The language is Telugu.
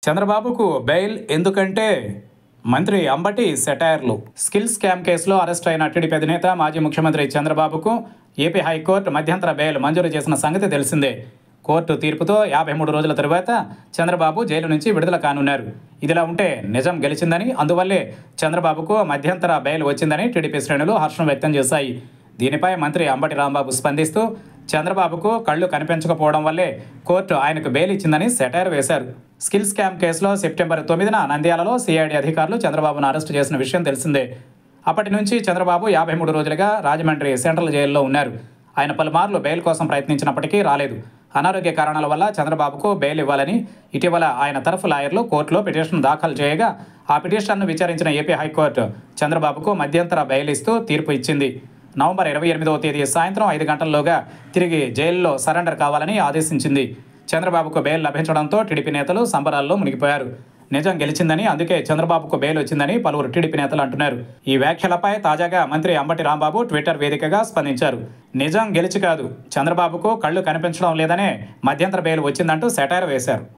చంద్రబాబుకు బెయిల్ ఎందుకంటే మంత్రి అంబటి సెటైర్లు స్కిల్ స్కామ్ కేసులో అరెస్ట్ అయిన టీడీపీ అధినేత మాజీ ముఖ్యమంత్రి చంద్రబాబుకు ఏపీ హైకోర్టు మధ్యంతర బెయిల్ మంజూరు చేసిన సంగతి తెలిసిందే కోర్టు తీర్పుతో యాభై మూడు రోజుల తరువాత చంద్రబాబు జైలు నుంచి విడుదల కానున్నారు ఇదిలా ఉంటే నిజం గెలిచిందని అందువల్లే చంద్రబాబుకు మధ్యంతర బెయిల్ వచ్చిందని టీడీపీ శ్రేణులు హర్షం వ్యక్తం చేశాయి దీనిపై మంత్రి అంబటి రాంబాబు స్పందిస్తూ చంద్రబాబుకు కళ్ళు కనిపించకపోవడం వల్లే కోర్టు ఆయనకు బెయిల్ ఇచ్చిందని సెటైర్ వేశారు స్కిల్ స్కామ్ కేసులో సెప్టెంబర్ తొమ్మిదిన నంద్యాలలో సిఐడి అధికారులు చంద్రబాబును అరెస్టు చేసిన విషయం తెలిసిందే అప్పటి నుంచి చంద్రబాబు యాభై మూడు రోజులుగా రాజమండ్రి సెంట్రల్ జైల్లో ఉన్నారు ఆయన పలుమార్లు బెయిల్ కోసం ప్రయత్నించినప్పటికీ రాలేదు అనారోగ్య కారణాల వల్ల చంద్రబాబుకు బెయిల్ ఇవ్వాలని ఇటీవల ఆయన తరఫు లాయర్లు కోర్టులో పిటిషన్ దాఖలు చేయగా ఆ పిటిషన్ను విచారించిన ఏపీ హైకోర్టు చంద్రబాబుకు మధ్యంతర బెయిల్ ఇస్తూ తీర్పు ఇచ్చింది నవంబర్ ఇరవై ఎనిమిదవ తేదీ సాయంత్రం ఐదు గంటల్లోగా తిరిగి జైల్లో సరెండర్ కావాలని ఆదేశించింది చంద్రబాబుకు బెయిల్ లభించడంతో టీడీపీ నేతలు సంబరాల్లో మునిగిపోయారు నిజం గెలిచిందని అందుకే చంద్రబాబుకు బెయిల్ వచ్చిందని పలువురు టీడీపీ నేతలు అంటున్నారు ఈ వ్యాఖ్యలపై తాజాగా మంత్రి అంబటి రాంబాబు ట్విట్టర్ వేదికగా స్పందించారు నిజం గెలిచి కాదు చంద్రబాబుకు కళ్ళు కనిపించడం లేదనే మధ్యంతర బెయిల్ వచ్చిందంటూ సెటైర్ వేశారు